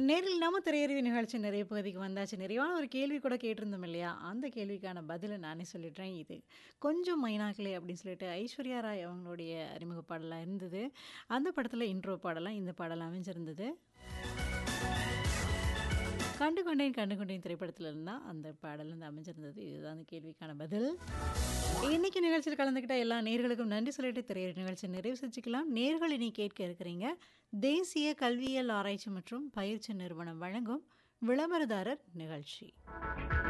நேரில் நாம திரையறிவு நிகழ்ச்சி நிறைய பகுதிக்கு வந்தாச்சு. நிறைவான ஒரு கேள்வி கூட கேட்டிருந்தோம் இல்லையா? அந்த கேள்விக்கான பதில நானே சொல்லிடுறேன். இது "கொஞ்சம் மைனாக்களே" அப்படின்னு சொல்லிட்டு ஐஸ்வர்யா ராய் அவங்களுடைய அறிமுக பாடலா இருந்தது. அந்த படத்துல இன்ட்ரோ பாடலா இந்த பாடல் அமைஞ்சிருந்தது. "கண்டு கொண்டேன் கண்டு கொண்டேன்" திரைப்படத்துல இருந்து தான் அந்த பாடல் வந்து அமைஞ்சிருந்தது. இதுதான் அந்த கேள்விக்கான பதில். இன்னைக்கு நிகழ்ச்சியில் கலந்துக்கிட்ட எல்லா நேயர்களுக்கும் நன்றி சொல்லிட்டு திரையரங்கு நிகழ்ச்சியை நிறைவு செஞ்சுக்கலாம். நேயர்கள் இனி கேட்க இருக்கிறீங்க, தேசிய கல்வியியல் ஆராய்ச்சி மற்றும் பயிற்சி நிறுவனம் வழங்கும் விளம்பரதாரர் நிகழ்ச்சி.